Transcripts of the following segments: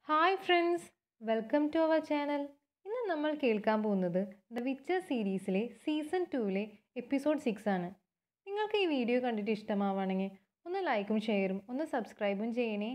hi friends welcome to our channel ഇന്ന് നമ്മൾ കേൾക്കാൻ പോകുന്നത് ദ വിച്ചർ സീരീസിലെ സീസൺ ടൂവിലെ എപ്പിസോഡ് സിക്സ് ആണ് നിങ്ങൾക്ക് ഈ വീഡിയോ കണ്ടിട്ട് ഇഷ്ടമാവുകയാണെങ്കിൽ ഒന്ന് ലൈക്കും ഷെയറും ഒന്ന് സബ്സ്ക്രൈബും ചെയ്യണേ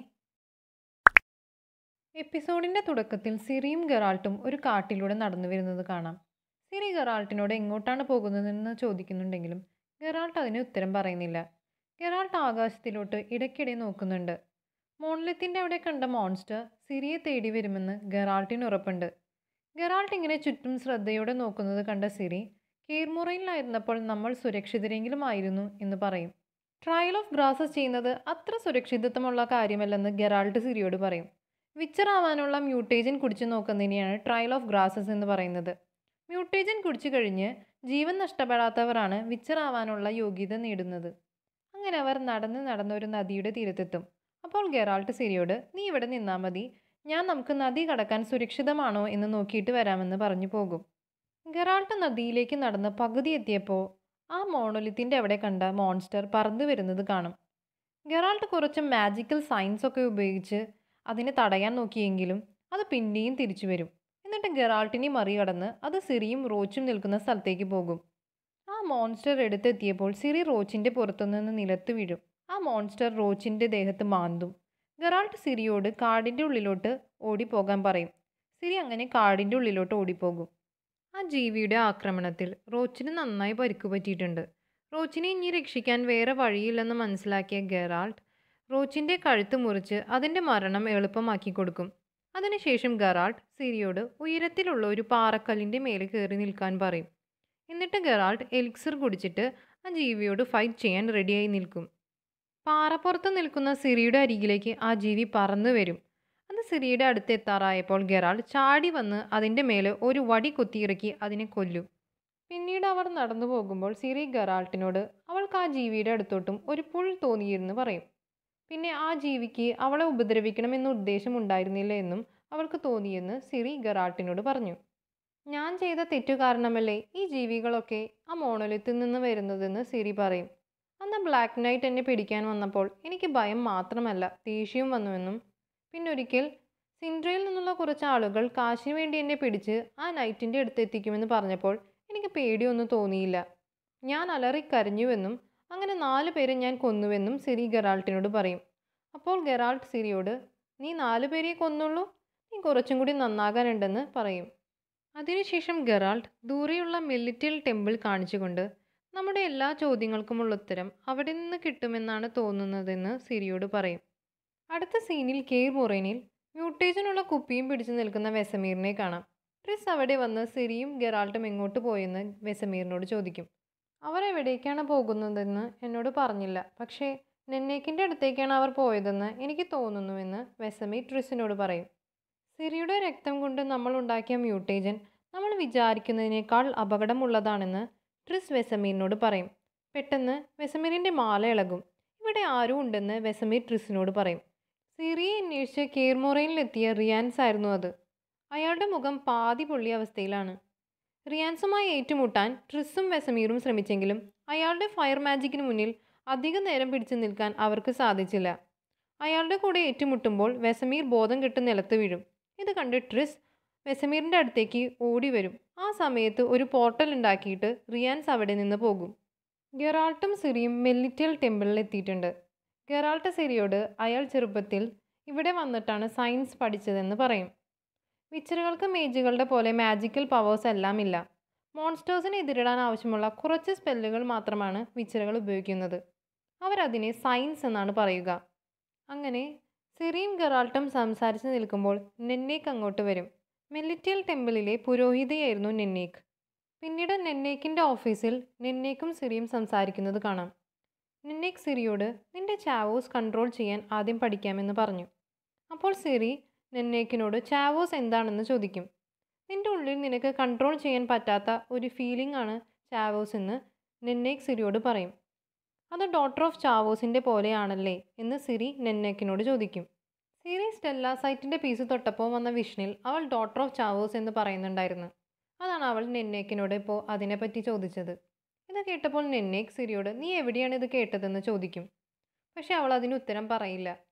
എപ്പിസോഡിൻ്റെ തുടക്കത്തിൽ സിറിയും ഗറാൾട്ടും ഒരു കാട്ടിലൂടെ നടന്നു വരുന്നത് കാണാം സിറി ഗറാൾട്ടിനോട് എങ്ങോട്ടാണ് പോകുന്നതെന്ന് ചോദിക്കുന്നുണ്ടെങ്കിലും ഗറാൾട്ട് അതിന് ഉത്തരം പറയുന്നില്ല ഗറാൾട്ട് ആകാശത്തിലോട്ട് ഇടയ്ക്കിടെ നോക്കുന്നുണ്ട് മോൺലിത്തിൻ്റെ അവിടെ കണ്ട മോൺസ്റ്റർ സിറിയെ തേടി വരുമെന്ന് ഗറാൾട്ടിന് ഉറപ്പുണ്ട് ഗറാൾട്ട് ഇങ്ങനെ ചുറ്റും ശ്രദ്ധയോടെ നോക്കുന്നത് കണ്ട സിറി കീർമുറയിലായിരുന്നപ്പോൾ നമ്മൾ സുരക്ഷിതരെങ്കിലും ആയിരുന്നു എന്ന് പറയും ട്രയൽ ഓഫ് ഗ്രാസസ് ചെയ്യുന്നത് അത്ര സുരക്ഷിതത്വമുള്ള കാര്യമല്ലെന്ന് ഗറാൾട്ട് സിറിയോട് പറയും വിച്ചർ ആവാനുള്ള മ്യൂട്ടേജൻ കുടിച്ചു നോക്കുന്നതിനെയാണ് ട്രയൽ ഓഫ് ഗ്രാസസ് എന്ന് പറയുന്നത് മ്യൂട്ടേജൻ കുടിച്ചു കഴിഞ്ഞ് ജീവൻ നഷ്ടപ്പെടാത്തവരാണ് വിച്ചർ ആവാനുള്ള യോഗ്യത നേടുന്നത് അങ്ങനെ അവർ നടന്ന് നടന്ന ഒരു നദിയുടെ തീരത്തെത്തും അപ്പോൾ ഗെറാൾട്ട് സിരിയോട് നീ ഇവിടെ നിന്നാൽ മതി ഞാൻ നമുക്ക് നദി കടക്കാൻ സുരക്ഷിതമാണോ എന്ന് നോക്കിയിട്ട് വരാമെന്ന് പറഞ്ഞു പോകും ഗെറാൾട്ട് നദിയിലേക്ക് നടന്ന് പകുതി എത്തിയപ്പോൾ ആ മോണോലിത്തിൻ്റെ അവിടെ കണ്ട മോൺസ്റ്റർ പറന്നു വരുന്നത് കാണും ഗെറാൾട്ട് കുറച്ച് മാജിക്കൽ സയൻസ് ഒക്കെ ഉപയോഗിച്ച് അതിനെ തടയാൻ നോക്കിയെങ്കിലും അത് പിന്നെയും തിരിച്ചു വരും എന്നിട്ട് ഗെറാൾട്ടിനെ മറികടന്ന് അത് സിറിയും റോച്ചും നിൽക്കുന്ന സ്ഥലത്തേക്ക് പോകും ആ മോൺസ്റ്റർ എടുത്തെത്തിയപ്പോൾ സിറി റോച്ചിൻ്റെ പുറത്തുനിന്ന് നിലത്ത് വീഴും ആ മോൺസ്റ്റർ റോച്ചിൻ്റെ ദേഹത്ത് മാന്തും ഗറാൾട്ട് സിറിയോട് കാടിൻ്റെ ഉള്ളിലോട്ട് ഓടിപ്പോകാൻ പറയും സിരി അങ്ങനെ കാടിൻ്റെ ഉള്ളിലോട്ട് ഓടിപ്പോകും ആ ജീവിയുടെ ആക്രമണത്തിൽ റോച്ചിന് നന്നായി പരിക്കു പറ്റിയിട്ടുണ്ട് റോച്ചിനെ ഇനി രക്ഷിക്കാൻ വേറെ വഴിയില്ലെന്ന് മനസ്സിലാക്കിയ ഗെറാൾട്ട് റോച്ചിൻ്റെ കഴുത്ത് മുറിച്ച് അതിൻ്റെ മരണം എളുപ്പമാക്കി കൊടുക്കും അതിനുശേഷം ഗറാൾട്ട് സിരിയോട് ഉയരത്തിലുള്ള ഒരു പാറക്കല്ലിൻ്റെ മേലെ കയറി നിൽക്കാൻ പറയും എന്നിട്ട് ഗറാൾട്ട് എലിക്സർ കുടിച്ചിട്ട് ആ ജീവിയോട് ഫൈറ്റ് ചെയ്യാൻ റെഡിയായി നിൽക്കും പാറപ്പുറത്ത് നിൽക്കുന്ന സിറിയുടെ അരികിലേക്ക് ആ ജീവി പറന്നു വരും അത് സിറിയുടെ അടുത്ത് എത്താറായപ്പോൾ ഗെറാൾ ചാടി വന്ന് അതിൻ്റെ മേലെ ഒരു വടി കുത്തിയിറക്കി അതിനെ കൊല്ലും പിന്നീട് അവർ നടന്നു പോകുമ്പോൾ സിറി ഗറാൾട്ടിനോട് അവൾക്ക് ആ ജീവിയുടെ അടുത്തോട്ടും ഒരു പുൾ തോന്നിയിരുന്ന് പറയും പിന്നെ ആ ജീവിക്ക് അവളെ ഉപദ്രവിക്കണമെന്ന ഉദ്ദേശം ഉണ്ടായിരുന്നില്ല എന്നും അവൾക്ക് തോന്നിയെന്ന് സിറി ഗറാൾട്ടിനോട് പറഞ്ഞു ഞാൻ ചെയ്ത തെറ്റു കാരണമല്ലേ ഈ ജീവികളൊക്കെ ആ മോണോലിത്തിൽ നിന്ന് വരുന്നതെന്ന് സിറി പറയും അന്ന് ബ്ലാക്ക് നൈറ്റ് എന്നെ പിടിക്കാൻ വന്നപ്പോൾ എനിക്ക് ഭയം മാത്രമല്ല ദേഷ്യവും വന്നുവെന്നും പിന്നൊരിക്കൽ സിൻഡ്രയിൽ നിന്നുള്ള കുറച്ച് ആളുകൾ കാശിന് വേണ്ടി എന്നെ പിടിച്ച് ആ നൈറ്റിൻ്റെ അടുത്ത് എത്തിക്കുമെന്ന് പറഞ്ഞപ്പോൾ എനിക്ക് പേടിയൊന്നും തോന്നിയില്ല ഞാൻ അലറി കരഞ്ഞുവെന്നും അങ്ങനെ നാല് പേരെ ഞാൻ കൊന്നുവെന്നും സിറി ഗെറാൾട്ടിനോട് പറയും അപ്പോൾ ഗെറാൾട്ട് സിറിയോട് നീ നാല് പേരെ കൊന്നുള്ളൂ നീ കുറച്ചും കൂടി നന്നാകാനുണ്ടെന്ന് പറയും അതിനുശേഷം ഗെറാൾട്ട് ദൂരെയുള്ള മെല്ലിറ്റൽ ടെമ്പിൾ കാണിച്ചുകൊണ്ട് നമ്മുടെ എല്ലാ ചോദ്യങ്ങൾക്കുമുള്ള ഉത്തരം അവിടെ നിന്ന് കിട്ടുമെന്നാണ് തോന്നുന്നതെന്ന് സിരിയോട് പറയും അടുത്ത സീനിൽ കെയർ മൊറൈനിൽ മ്യൂട്ടേജനുള്ള കുപ്പിയും പിടിച്ചു നിൽക്കുന്ന വെസമീറിനെ കാണാം ട്രിസ് അവിടെ വന്ന് സിരിയും ഗെറാൾട്ടും എങ്ങോട്ട് പോയെന്ന് വെസമീറിനോട് ചോദിക്കും അവർ എവിടേക്കാണ് പോകുന്നതെന്ന് എന്നോട് പറഞ്ഞില്ല പക്ഷേ നെന്നേക്കിൻ്റെ അടുത്തേക്കാണ് അവർ പോയതെന്ന് എനിക്ക് തോന്നുന്നുവെന്ന് വെസമീർ ട്രിസിനോട് പറയും സിറിയുടെ രക്തം കൊണ്ട് നമ്മൾ ഉണ്ടാക്കിയ മ്യൂട്ടേജൻ നമ്മൾ വിചാരിക്കുന്നതിനേക്കാൾ അപകടമുള്ളതാണെന്ന് ട്രിസ് വെസമീറിനോട് പറയും പെട്ടെന്ന് വെസമീറിൻ്റെ മാല ഇളകും ഇവിടെ ആരും ഉണ്ടെന്ന് വെസമീർ ട്രിസിനോട് പറയും സിറിയെ അന്വേഷിച്ച് കീർമോറയിലെത്തിയ റിയാൻസ് ആയിരുന്നു അത് അയാളുടെ മുഖം പാതി പൊള്ളിയ അവസ്ഥയിലാണ് റിയാൻസുമായി ഏറ്റുമുട്ടാൻ ട്രിസും വെസമീറും ശ്രമിച്ചെങ്കിലും അയാളുടെ ഫയർ മാജിക്കിന് മുന്നിൽ അധിക നേരം പിടിച്ചു നിൽക്കാൻ അവർക്ക് സാധിച്ചില്ല അയാളുടെ കൂടെ ഏറ്റുമുട്ടുമ്പോൾ വെസമീർ ബോധം കെട്ട് നിലത്ത് വീഴും ഇത് കണ്ട് ട്രിസ് വെസമീറിൻ്റെ അടുത്തേക്ക് ഓടി വരും ആ സമയത്ത് ഒരു പോർട്ടൽ ഉണ്ടാക്കിയിട്ട് റിയാൻസ് അവിടെ നിന്ന് പോകും ഗെറാൾട്ടും സിറിയും മെല്ലിറ്റൽ ടെമ്പിളിൽ എത്തിയിട്ടുണ്ട് ഗെറാൾട്ട് സിറിയോട് അയാൾ ചെറുപ്പത്തിൽ ഇവിടെ വന്നിട്ടാണ് സയൻസ് പഠിച്ചതെന്ന് പറയും വിച്ചറുകൾക്ക് മേജുകളുടെ പോലെ മാജിക്കൽ പവേഴ്സ് എല്ലാം ഇല്ല മോൺസ്റ്റേഴ്സിനെ എതിരിടാൻ ആവശ്യമുള്ള കുറച്ച് സ്പെല്ലുകൾ മാത്രമാണ് വിച്ചറുകൾ ഉപയോഗിക്കുന്നത് അവരതിനെ സയൻസ് എന്നാണ് പറയുക അങ്ങനെ സിറിയും ഗറാൾട്ടും സംസാരിച്ച് നിൽക്കുമ്പോൾ നെന്നേക്ക് അങ്ങോട്ട് വരും മെല്ലിറ്റിയൽ ടെമ്പിളിലെ പുരോഹിതയായിരുന്നു നെന്നേക്ക് പിന്നീട് നെന്നേക്കിൻ്റെ ഓഫീസിൽ നെന്നേക്കും സിറിയും സംസാരിക്കുന്നത് കാണാം നെന്നേക്ക് സിറിയോട് നിന്റെ ചാവോസ് കൺട്രോൾ ചെയ്യാൻ ആദ്യം പഠിക്കാമെന്ന് പറഞ്ഞു അപ്പോൾ സിറി നെന്നേക്കിനോട് ചാവോസ് എന്താണെന്ന് ചോദിക്കും നിന്റെ ഉള്ളിൽ നിനക്ക് കൺട്രോൾ ചെയ്യാൻ പറ്റാത്ത ഒരു ഫീലിംഗ് ആണ് ചാവോസ് എന്ന് നെന്നേക്ക് സിറിയോട് പറയും അത് ഡോട്ടർ ഓഫ് ചാവോസിൻ്റെ പോലെയാണല്ലേ എന്ന് സിറി നെന്നേക്കിനോട് ചോദിക്കും സിറി സ്റ്റെല്ല സൈറ്റിൻ്റെ പീസ് തൊട്ടപ്പോൾ വന്ന വിഷ്ണിൽ അവൾ ഡോട്ടർ ഓഫ് ചാവോസ് എന്ന് പറയുന്നുണ്ടായിരുന്നു അതാണ് അവൾ നെന്നേക്കിനോട് ഇപ്പോൾ അതിനെപ്പറ്റി ചോദിച്ചത് ഇത് കേട്ടപ്പോൾ നെന്നേക്ക് സിരിയോട് നീ എവിടെയാണ് ഇത് കേട്ടതെന്ന് ചോദിക്കും പക്ഷെ അവൾ അതിന് ഉത്തരം പറയില്ല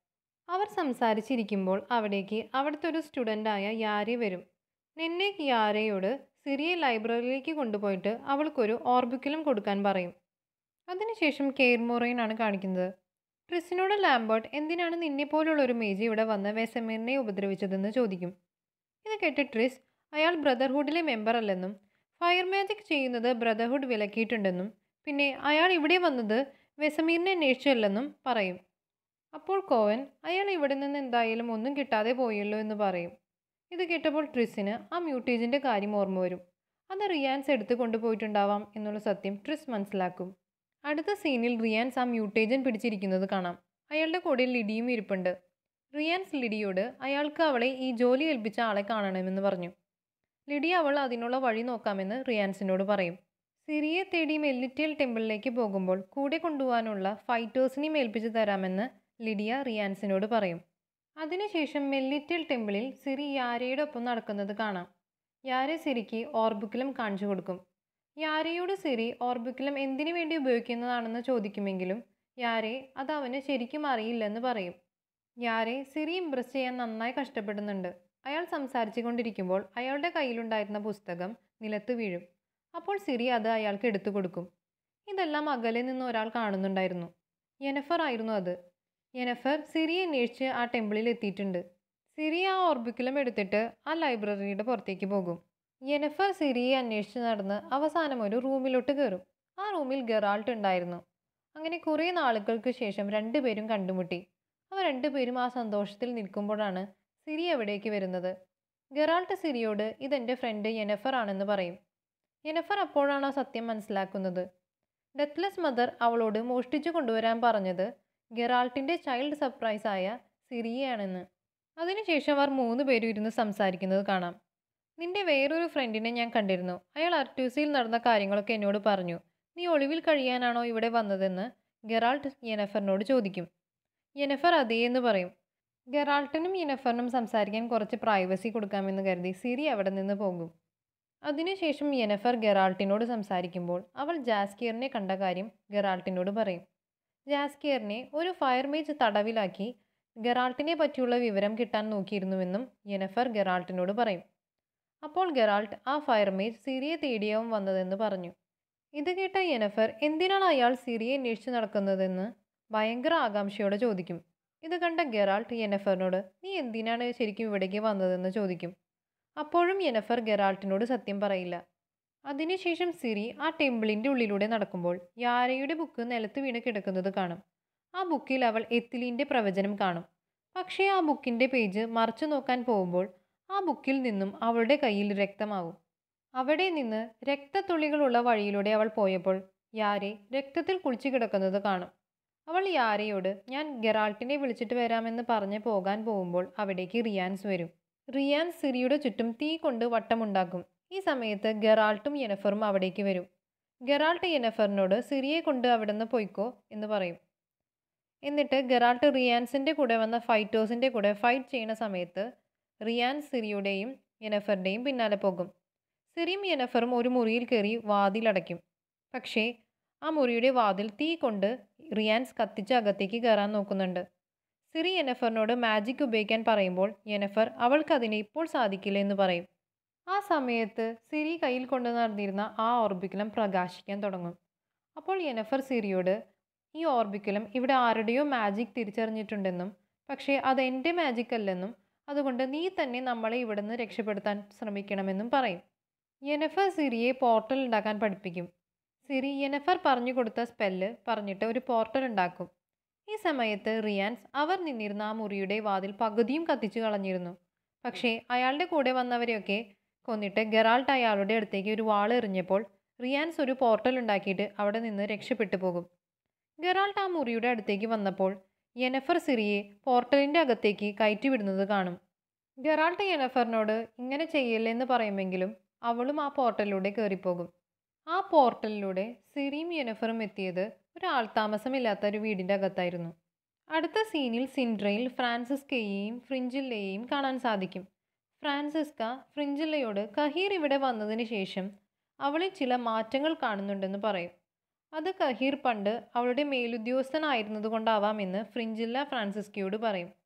അവർ സംസാരിച്ചിരിക്കുമ്പോൾ അവിടേക്ക് അവിടുത്തെ ഒരു സ്റ്റുഡൻ്റായ യാരി വരും നിന്നെ യാരയോട് സിറിയെ ലൈബ്രറിയിലേക്ക് കൊണ്ടുപോയിട്ട് അവൾക്കൊരു ഓർബിക്കലും കൊടുക്കാൻ പറയും അതിനുശേഷം കെയർമോറൈനാണ് കാണിക്കുന്നത് ട്രിസിനോട് ലാംബർട്ട് എന്തിനാണ് നിന്നെപ്പോലുള്ള ഒരു മേജി ഇവിടെ വന്ന് വെസമീറിനെ ഉപദ്രവിച്ചതെന്ന് ചോദിക്കും ഇത് കേട്ട് ട്രിസ് അയാൾ ബ്രദർഹുഡിലെ മെമ്പർ അല്ലെന്നും ഫയർ മാജിക് ചെയ്യുന്നത് ബ്രദർഹുഡ് വിലക്കിയിട്ടുണ്ടെന്നും പിന്നെ അയാൾ ഇവിടെ വന്നത് വെസമീറിനെ അന്വേഷിച്ചല്ലെന്നും പറയും അപ്പോൾ കോവൻ അയാൾ ഇവിടെ നിന്ന് എന്തായാലും ഒന്നും കിട്ടാതെ പോയല്ലോ എന്ന് പറയും ഇത് കേട്ടപ്പോൾ ട്രിസിന് ആ മ്യൂട്ടേജിൻ്റെ കാര്യം ഓർമ്മ വരും അത് റിയാൻസ് എടുത്തു കൊണ്ടുപോയിട്ടുണ്ടാവാം എന്നുള്ള സത്യം ട്രിസ് മനസ്സിലാക്കും അടുത്ത സീനിൽ റിയാൻസ് ആ മ്യൂട്ടേജൻ പിടിച്ചിരിക്കുന്നത് കാണാം അയാളുടെ കൂടെ ലിഡിയും ഇരിപ്പുണ്ട് റിയാൻസ് ലിഡിയോട് അയാൾക്ക് അവളെ ഈ ജോലി ഏൽപ്പിച്ച ആളെ കാണണമെന്ന് പറഞ്ഞു ലിഡി അവൾ അതിനുള്ള വഴി നോക്കാമെന്ന് റിയാൻസിനോട് പറയും സിറിയെ തേടി മെല്ലിറ്റേൽ ടെമ്പിളിലേക്ക് പോകുമ്പോൾ കൂടെ കൊണ്ടുപോകാനുള്ള ഫൈറ്റേഴ്സിനെയും ഏൽപ്പിച്ചു തരാമെന്ന് ലിഡിയ റിയാൻസിനോട് പറയും അതിനുശേഷം മെല്ലിറ്റേൽ ടെമ്പിളിൽ സിറി യാരയുടെ ഒപ്പം നടക്കുന്നത് കാണാം യാര സിറിക്ക് ഓർബിക്കുലം കാണിച്ചു കൊടുക്കും യാരയോട് സിറി ഓർബിക്കുലം എന്തിനു വേണ്ടി ഉപയോഗിക്കുന്നതാണെന്ന് ചോദിക്കുമെങ്കിലും യാരെ അത് അവന് ശരിക്കും അറിയില്ലെന്ന് പറയും യാരെ സിറി ഇംപ്രസ് ചെയ്യാൻ നന്നായി കഷ്ടപ്പെടുന്നുണ്ട് അയാൾ സംസാരിച്ചു കൊണ്ടിരിക്കുമ്പോൾ അയാളുടെ കയ്യിലുണ്ടായിരുന്ന പുസ്തകം നിലത്ത് വീഴും അപ്പോൾ സിറി അത് അയാൾക്ക് എടുത്തു കൊടുക്കും ഇതെല്ലാം അകലെ നിന്ന് ഒരാൾ കാണുന്നുണ്ടായിരുന്നു യെനഫർ ആയിരുന്നു അത് യെനഫർ സിറിയെ അന്വേഷിച്ച് ആ ടെമ്പിളിൽ എത്തിയിട്ടുണ്ട് സിറി ആ ഓർബിക്കുലം എടുത്തിട്ട് ആ ലൈബ്രറിയുടെ പുറത്തേക്ക് പോകും യെനഫർ സിറിയെ അന്വേഷിച്ച് നടന്ന് അവസാനം ഒരു റൂമിലോട്ട് കയറും ആ റൂമിൽ ഗെറാൾട്ട് ഉണ്ടായിരുന്നു അങ്ങനെ കുറേ നാളുകൾക്ക് ശേഷം രണ്ടുപേരും കണ്ടുമുട്ടി അവർ രണ്ടുപേരും ആ സന്തോഷത്തിൽ നിൽക്കുമ്പോഴാണ് സിരി എവിടേക്ക് വരുന്നത് ഗെറാൾട്ട് സിരിയോട് ഇതെൻ്റെ ഫ്രണ്ട് യെനഫർ ആണെന്ന് പറയും യെനഫർ അപ്പോഴാണ് ആ സത്യം മനസ്സിലാക്കുന്നത് ഡെത്ത്ലെസ് മദർ അവളോട് മോഷ്ടിച്ചു കൊണ്ടുവരാൻ പറഞ്ഞത് ഗെറാൾട്ടിൻ്റെ ചൈൽഡ് സർപ്രൈസ് ആയ സിറിയയാണെന്ന് അതിനുശേഷം അവർ മൂന്ന് പേരും ഇരുന്ന് സംസാരിക്കുന്നത് കാണാം നിന്റെ വേറൊരു ഫ്രണ്ടിനെ ഞാൻ കണ്ടിരുന്നു അയാൾ അർട്ടൂസിയിൽ നടന്ന കാര്യങ്ങളൊക്കെ എന്നോട് പറഞ്ഞു നീ ഒളിവിൽ കഴിയാനാണോ ഇവിടെ വന്നതെന്ന് ഗെറാൾട്ട് യെനഫറിനോട് ചോദിക്കും യെനഫർ അതേ എന്ന് പറയും ഗെറാൾട്ടിനും യെനഫറിനും സംസാരിക്കാൻ കുറച്ച് പ്രൈവസി കൊടുക്കാമെന്ന് കരുതി സിരി അവിടെ നിന്ന് പോകും അതിനുശേഷം യെനഫർ ഗെറാൾട്ടിനോട് സംസാരിക്കുമ്പോൾ അവൾ ജാസ്കിയറിനെ കണ്ട കാര്യം ഗെറാൾട്ടിനോട് പറയും ജാസ്കിയറിനെ ഒരു ഫയർ മേജ് തടവിലാക്കി ഗെറാൾട്ടിനെ പറ്റിയുള്ള വിവരം കിട്ടാൻ നോക്കിയിരുന്നുവെന്നും യെനഫർ ഗെറാൾട്ടിനോട് പറയും അപ്പോൾ ഗെറാൾട്ട് ആ ഫയർ മേജ് സിറിയെ തേടിയാവും വന്നതെന്ന് പറഞ്ഞു ഇത് കേട്ട യെനഫർ എന്തിനാണ് അയാൾ സിറിയെ അന്വേഷിച്ച് നടക്കുന്നതെന്ന് ഭയങ്കര ആകാംക്ഷയോടെ ചോദിക്കും ഇത് കണ്ട ഗെറാൾട്ട് യെനഫറിനോട് നീ എന്തിനാണ് ശരിക്കും ഇവിടേക്ക് വന്നതെന്ന് ചോദിക്കും അപ്പോഴും യെനഫർ ഗെറാൾട്ടിനോട് സത്യം പറയില്ല അതിനുശേഷം സിറി ആ ടെമ്പിളിൻ്റെ ഉള്ളിലൂടെ നടക്കുമ്പോൾ യാരയുടെ ബുക്ക് നിലത്ത് വീണ് കിടക്കുന്നത് കാണും ആ ബുക്കിൽ അവൾ എത്തിലിൻ്റെ പ്രവചനം കാണും പക്ഷേ ആ ബുക്കിൻ്റെ പേജ് മറച്ചു നോക്കാൻ പോകുമ്പോൾ ആ ബുക്കിൽ നിന്നും അവളുടെ കയ്യിൽ രക്തമാവും അവിടെ നിന്ന് രക്തത്തുള്ളികളുള്ള വഴിയിലൂടെ അവൾ പോയപ്പോൾ യാരെ രക്തത്തിൽ കുളിച്ചു കിടക്കുന്നത് കാണും അവൾ യാരയോട് ഞാൻ ഗെറാൾട്ടിനെ വിളിച്ചിട്ട് വരാമെന്ന് പറഞ്ഞ് പോകാൻ പോകുമ്പോൾ അവിടേക്ക് റിയാൻസ് വരും റിയാൻസ് സിറിയുടെ ചുറ്റും തീ കൊണ്ട് വട്ടമുണ്ടാക്കും ഈ സമയത്ത് ഗെറാൾട്ടും യെനഫറും അവിടേക്ക് വരും ഗെറാൾട്ട് യെനഫറിനോട് സിറിയെ കൊണ്ട് അവിടെ നിന്ന് പൊയ്ക്കോ എന്ന് പറയും എന്നിട്ട് ഗെറാൾട്ട് റിയാൻസിൻ്റെ കൂടെ വന്ന ഫൈറ്റേഴ്സിൻ്റെ കൂടെ ഫൈറ്റ് ചെയ്യുന്ന സമയത്ത് റിയാൻസ് സിറിയുടെയും യെനഫറിൻ്റെയും പിന്നാലെ പോകും സിറിയും യെനഫറും ഒരു മുറിയിൽ കയറി വാതിലടയ്ക്കും പക്ഷേ ആ മുറിയുടെ വാതിൽ തീ കൊണ്ട് റിയാൻസ് കത്തിച്ച് അകത്തേക്ക് കയറാൻ നോക്കുന്നുണ്ട് സിറി യെനഫറിനോട് മാജിക് ഉപയോഗിക്കാൻ പറയുമ്പോൾ യെനഫർ അവൾക്ക് അതിന് ഇപ്പോൾ സാധിക്കില്ല എന്ന് പറയും ആ സമയത്ത് സിരി കയ്യിൽ കൊണ്ടു നടന്നിരുന്ന ആ ഓർബിക്കുലം പ്രകാശിക്കാൻ തുടങ്ങും അപ്പോൾ യെനഫർ സിറിയോട് ഈ ഓർബിക്കുലം ഇവിടെ ആരുടെയോ മാജിക് തിരിച്ചറിഞ്ഞിട്ടുണ്ടെന്നും പക്ഷേ അത് എൻ്റെ മാജിക് അല്ലെന്നും അതുകൊണ്ട് നീ തന്നെ നമ്മളെ ഇവിടുന്ന് രക്ഷപ്പെടുത്താൻ ശ്രമിക്കണമെന്നും പറയും യെനഫർ സിറിയെ പോർട്ടൽ ഉണ്ടാക്കാൻ പഠിപ്പിക്കും സിറി യെനഫർ പറഞ്ഞു കൊടുത്ത സ്പെല്ല് പറഞ്ഞിട്ട് ഒരു പോർട്ടൽ ഉണ്ടാക്കും ഈ സമയത്ത് റിയാൻസ് അവർ നിന്നിരുന്ന ആ മുറിയുടെ വാതിൽ പകുതിയും കത്തിച്ചു കളഞ്ഞിരുന്നു പക്ഷേ അയാളുടെ കൂടെ വന്നവരെയൊക്കെ കൊന്നിട്ട് ഗെറാൾട്ട് അയാളുടെ അടുത്തേക്ക് ഒരു വാൾ എറിഞ്ഞപ്പോൾ റിയാൻസ് ഒരു പോർട്ടൽ ഉണ്ടാക്കിയിട്ട് അവിടെ നിന്ന് രക്ഷപ്പെട്ടു പോകും ഗെറാൾട്ട് ആ മുറിയുടെ അടുത്തേക്ക് വന്നപ്പോൾ യെനഫർ സിറിയെ പോർട്ടലിൻ്റെ അകത്തേക്ക് കയറ്റിവിടുന്നത് കാണും ഗെറാൾട്ട് യെനഫറിനോട് ഇങ്ങനെ ചെയ്യില്ലെന്ന് പറയുമെങ്കിലും അവളും ആ പോർട്ടലിലൂടെ കയറിപ്പോകും ആ പോർട്ടലിലൂടെ സിറിയും യെനഫറും എത്തിയത് ഒരു ആൾതാമസമില്ലാത്ത ഒരു വീടിൻ്റെ അകത്തായിരുന്നു അടുത്ത സീനിൽ സിൻഡ്രയിൽ ഫ്രാൻസിസ്കയെയും ഫ്രിഞ്ചില്ലയെയും കാണാൻ സാധിക്കും ഫ്രാൻസിസ്ക ഫ്രിഞ്ചില്ലയോട് കഹീർ ഇവിടെ വന്നതിന് ശേഷം അവളിൽ ചില മാറ്റങ്ങൾ കാണുന്നുണ്ടെന്ന് പറയും അത് കഹീർ പണ്ട് അവളുടെ മേലുദ്യോഗസ്ഥനായിരുന്നത് കൊണ്ടാവാമെന്ന് ഫ്രിഞ്ചില്ല ഫ്രാൻസിസ്കയോട് പറയും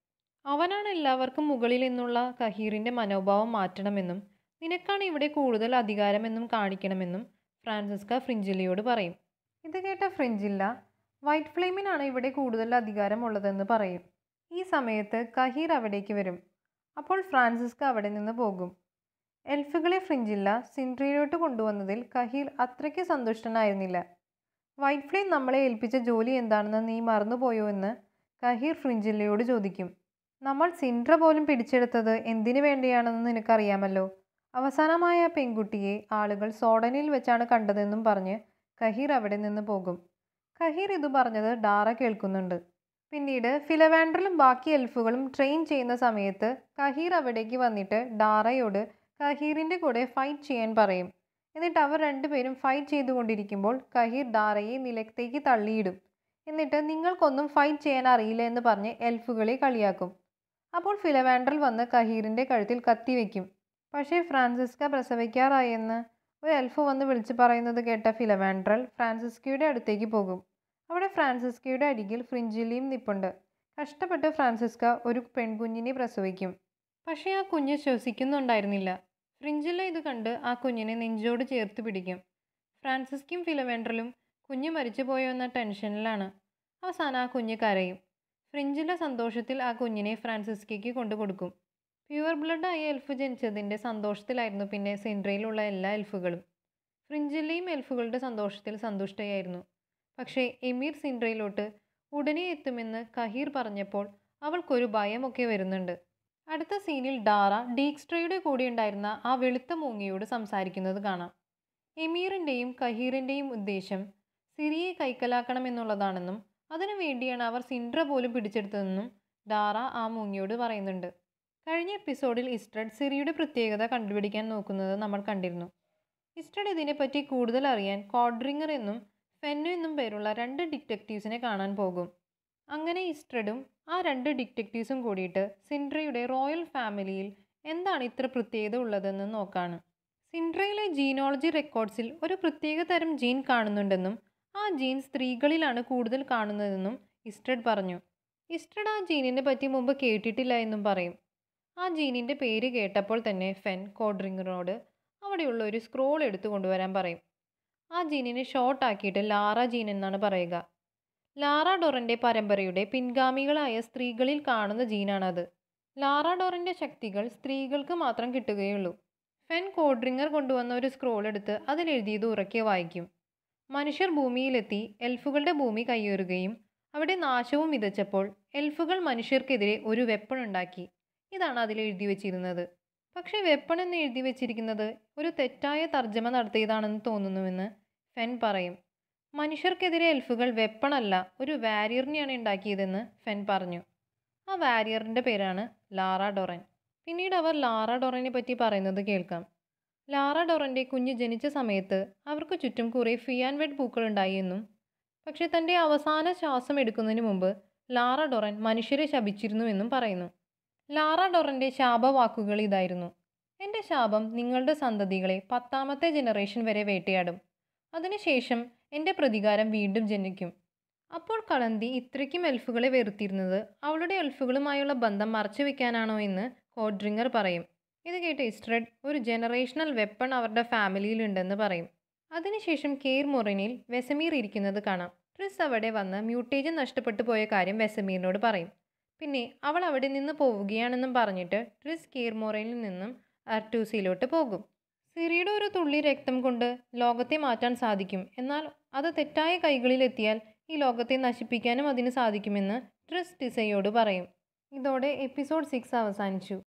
അവനാണ് എല്ലാവർക്കും മുകളിൽ നിന്നുള്ള കഹീറിൻ്റെ മനോഭാവം മാറ്റണമെന്നും നിനക്കാണ് ഇവിടെ കൂടുതൽ അധികാരമെന്നും കാണിക്കണമെന്നും ഫ്രാൻസിസ്ക ഫ്രിഞ്ചില്ലയോട് പറയും ഇത് കേട്ട ഫ്രിഞ്ചില്ല വൈറ്റ് ഫ്ലെയിമിനാണ് ഇവിടെ കൂടുതൽ അധികാരമുള്ളതെന്ന് പറയും ഈ സമയത്ത് കഹീർ അവിടേക്ക് വരും അപ്പോൾ ഫ്രാൻസിസ്ക അവിടെ നിന്ന് പോകും എൽഫുകളെ ഫ്രിഞ്ചില്ല സിൻട്രിയിലോട്ട് കൊണ്ടുവന്നതിൽ കഹീർ അത്രയ്ക്ക് സന്തുഷ്ടനായിരുന്നില്ല വൈറ്റ് ഫ്ലെയിം നമ്മളെ ഏൽപ്പിച്ച ജോലി എന്താണെന്ന് നീ മറന്നുപോയോ എന്ന് കഹീർ ഫ്രിഞ്ചില്ലയോട് ചോദിക്കും നമ്മൾ സിൻഡ്ര പോലും പിടിച്ചെടുത്തത് എന്തിനു വേണ്ടിയാണെന്ന് നിനക്കറിയാമല്ലോ അവസാനമായ ആ പെൺകുട്ടിയെ ആളുകൾ സോഡനിൽ വെച്ചാണ് കണ്ടതെന്നും പറഞ്ഞ് കഹീർ അവിടെ നിന്ന് പോകും കഹീർ ഇത് പറഞ്ഞത് ഡാറ കേൾക്കുന്നുണ്ട് പിന്നീട് ഫിലവാൻഡറിലും ബാക്കി എൽഫുകളും ട്രെയിൻ ചെയ്യുന്ന സമയത്ത് കഹീർ അവിടേക്ക് വന്നിട്ട് ഡാറയോട് കഹീറിൻ്റെ കൂടെ ഫൈറ്റ് ചെയ്യാൻ പറയും എന്നിട്ട് അവർ രണ്ടുപേരും ഫൈറ്റ് ചെയ്തുകൊണ്ടിരിക്കുമ്പോൾ കഹീർ ഡാറയെ നിലത്തേക്ക് തള്ളിയിടും എന്നിട്ട് നിങ്ങൾക്കൊന്നും ഫൈറ്റ് ചെയ്യാൻ അറിയില്ല എന്ന് പറഞ്ഞ് എൽഫുകളെ കളിയാക്കും അപ്പോൾ ഫിലവാൻഡറിൽ വന്ന് കഹീറിൻ്റെ കഴുത്തിൽ കത്തിവെക്കും പക്ഷേ ഫ്രാൻസിസ്ക പ്രസവിക്കാറായെന്ന് ഒരു എൽഫ് വന്ന് വിളിച്ചു പറയുന്നത് കേട്ട ഫിലവാൻഡ്രൽ ഫ്രാൻസിസ്കയുടെ അടുത്തേക്ക് പോകും അവിടെ ഫ്രാൻസിസ്കയുടെ അരികിൽ ഫ്രിഞ്ചിലിയും നിപ്പുണ്ട് കഷ്ടപ്പെട്ട് ഫ്രാൻസിസ്ക ഒരു പെൺകുഞ്ഞിനെ പ്രസവിക്കും പക്ഷേ ആ കുഞ്ഞ് ശ്വസിക്കുന്നുണ്ടായിരുന്നില്ല ഫ്രിഞ്ചില്ല ഇത് കണ്ട് ആ കുഞ്ഞിനെ നെഞ്ചോട് ചേർത്ത് പിടിക്കും ഫ്രാൻസിസ്ക്കും ഫിലവെൻഡറിലും കുഞ്ഞ് മരിച്ചു പോയോ എന്ന ടെൻഷനിലാണ് അവസാനം ആ കുഞ്ഞ് കരയും ഫ്രിഞ്ചില്ല സന്തോഷത്തിൽ ആ കുഞ്ഞിനെ ഫ്രാൻസിസ്കയ്ക്ക് കൊണ്ടു കൊടുക്കും പ്യുവർ ബ്ലഡ് ആയ എൽഫ് ജനിച്ചതിൻ്റെ സന്തോഷത്തിലായിരുന്നു പിന്നെ സെൻട്രയിലുള്ള എല്ലാ എൽഫുകളും ഫ്രിഞ്ചില്ലയും എൽഫുകളുടെ സന്തോഷത്തിൽ സന്തുഷ്ടയായിരുന്നു പക്ഷേ എമീർ സിൻഡ്രയിലോട്ട് ഉടനെ എത്തുമെന്ന് കഹീർ പറഞ്ഞപ്പോൾ അവൾക്കൊരു ഭയമൊക്കെ വരുന്നുണ്ട് അടുത്ത സീനിൽ ഡാറ ഡീക്സ്ട്രയുടെ കൂടെ ഉണ്ടായിരുന്ന ആ വെളുത്ത മൂങ്ങിയോട് സംസാരിക്കുന്നത് കാണാം എമീറിൻ്റെയും കഹീറിൻ്റെയും ഉദ്ദേശം സിറിയെ കൈക്കലാക്കണമെന്നുള്ളതാണെന്നും അതിനു വേണ്ടിയാണ് അവർ സിൻഡ്ര പോലും പിടിച്ചെടുത്തതെന്നും ഡാറ ആ മൂങ്ങിയോട് പറയുന്നുണ്ട് കഴിഞ്ഞ എപ്പിസോഡിൽ ഇസ്ട്രഡ് സിറിയുടെ പ്രത്യേകത കണ്ടുപിടിക്കാൻ നോക്കുന്നത് നമ്മൾ കണ്ടിരുന്നു ഇസ്ട്രഡ് ഇതിനെപ്പറ്റി കൂടുതൽ അറിയാൻ കോഡ്രിങ്ങർ എന്നും ഫെന്നു എന്നും പേരുള്ള രണ്ട് ഡിറ്റക്റ്റീവ്സിനെ കാണാൻ പോകും അങ്ങനെ ഇസ്ട്രഡും ആ രണ്ട് ഡിറ്റക്റ്റീവ്സും കൂടിയിട്ട് സിൻഡ്രയുടെ റോയൽ ഫാമിലിയിൽ എന്താണ് ഇത്ര പ്രത്യേകത ഉള്ളതെന്ന് നോക്കാണ് സിൻഡ്രയിലെ ജീനോളജി റെക്കോർഡ്സിൽ ഒരു പ്രത്യേക തരം ജീൻ കാണുന്നുണ്ടെന്നും ആ ജീൻ സ്ത്രീകളിലാണ് കൂടുതൽ കാണുന്നതെന്നും ഇസ്ട്രഡ് പറഞ്ഞു ഇസ്ട്രഡ് ആ ജീനിനെ പറ്റി മുമ്പ് കേട്ടിട്ടില്ല എന്നും പറയും ആ ജീനിൻ്റെ പേര് കേട്ടപ്പോൾ തന്നെ ഫെൻ കോഡ്രിങ്ങറോട് അവിടെയുള്ള ഒരു സ്ക്രോൾ എടുത്തു കൊണ്ടുവരാൻ പറയും ആ ജീനിനെ ഷോർട്ട് ആക്കിയിട്ട് ലാറ ജീൻ എന്നാണ് പറയുക ലാറ ഡോറൻ്റെ പരമ്പരയുടെ പിൻഗാമികളായ സ്ത്രീകളിൽ കാണുന്ന ജീനാണത് ലാറ ഡോറിൻ്റെ ശക്തികൾ സ്ത്രീകൾക്ക് മാത്രം കിട്ടുകയുള്ളൂ ഫെൻ കോഡ്രിങ്ങർ കൊണ്ടുവന്ന ഒരു സ്ക്രോൾ എടുത്ത് അതിലെഴുതിയത് ഉറക്കെ വായിക്കും മനുഷ്യർ ഭൂമിയിലെത്തി എൽഫുകളുടെ ഭൂമി കയ്യേറുകയും അവിടെ നാശവും വിതച്ചപ്പോൾ എൽഫുകൾ മനുഷ്യർക്കെതിരെ ഒരു വെപ്പൺ ഉണ്ടാക്കി ഇതാണ് അതിൽ എഴുതി വെച്ചിരുന്നത് പക്ഷേ വെപ്പൺ എന്ന് എഴുതി വെച്ചിരിക്കുന്നത് ഒരു തെറ്റായ തർജ്ജമ നടത്തിയതാണെന്ന് തോന്നുന്നുവെന്ന് ഫെൻ പറയും മനുഷ്യർക്കെതിരെ എൽഫുകൾ വെപ്പണല്ല ഒരു വാരിയറിനെയാണ് ഉണ്ടാക്കിയതെന്ന് ഫെൻ പറഞ്ഞു ആ വാരിയറിൻ്റെ പേരാണ് ലാറ ഡൊറൻ പിന്നീട് അവർ ലാറ ഡൊറനെ പറ്റി പറയുന്നത് കേൾക്കാം ലാറ ഡൊറൻ്റെ കുഞ്ഞ് ജനിച്ച സമയത്ത് അവർക്ക് ചുറ്റും കുറേ ഫിയാൻ വെഡ് പൂക്കളുണ്ടായി എന്നും പക്ഷേ തൻ്റെ അവസാന ശ്വാസം എടുക്കുന്നതിന് മുമ്പ് ലാറ ഡൊറൻ മനുഷ്യരെ ശപിച്ചിരുന്നുവെന്നും പറയുന്നു ലാറ ഡൊറൻ്റെ ശാപവാക്കുകൾ ഇതായിരുന്നു എൻ്റെ ശാപം നിങ്ങളുടെ സന്തതികളെ പത്താമത്തെ ജനറേഷൻ വരെ വേട്ടയാടും അതിനുശേഷം എൻ്റെ പ്രതികാരം വീണ്ടും ജനിക്കും അപ്പോൾ കളന്തി ഇത്രയ്ക്കും എൽഫുകളെ വെറുത്തിരുന്നത് അവളുടെ എൽഫുകളുമായുള്ള ബന്ധം മറച്ചു വെക്കാനാണോ എന്ന് കോഡ്രിങ്ങർ പറയും ഇത് കേട്ട് ഇസ്ട്രഡ് ഒരു ജനറേഷണൽ വെപ്പൺ അവരുടെ ഫാമിലിയിലുണ്ടെന്ന് പറയും അതിനുശേഷം കെയർ മൊറിനിൽ വെസമീർ ഇരിക്കുന്നത് കാണാം ട്രിസ് അവിടെ വന്ന് മ്യൂട്ടേജൻ നഷ്ടപ്പെട്ടു പോയ കാര്യം വെസമീറിനോട് പറയും പിന്നെ അവൾ അവിടെ നിന്ന് പോവുകയാണെന്നും പറഞ്ഞിട്ട് ട്രിസ് കെയർ മൊറൈനിൽ നിന്നും അർട്ടൂസിയിലോട്ട് പോകും സിറിയുടെ ഒരു തുള്ളി രക്തം കൊണ്ട് ലോകത്തെ മാറ്റാൻ സാധിക്കും എന്നാൽ അത് തെറ്റായ കൈകളിലെത്തിയാൽ ഈ ലോകത്തെ നശിപ്പിക്കാനും അതിന് സാധിക്കുമെന്ന് ട്രിസ് ടിസയോട് പറയും ഇതോടെ എപ്പിസോഡ് സിക്സ് അവസാനിച്ചു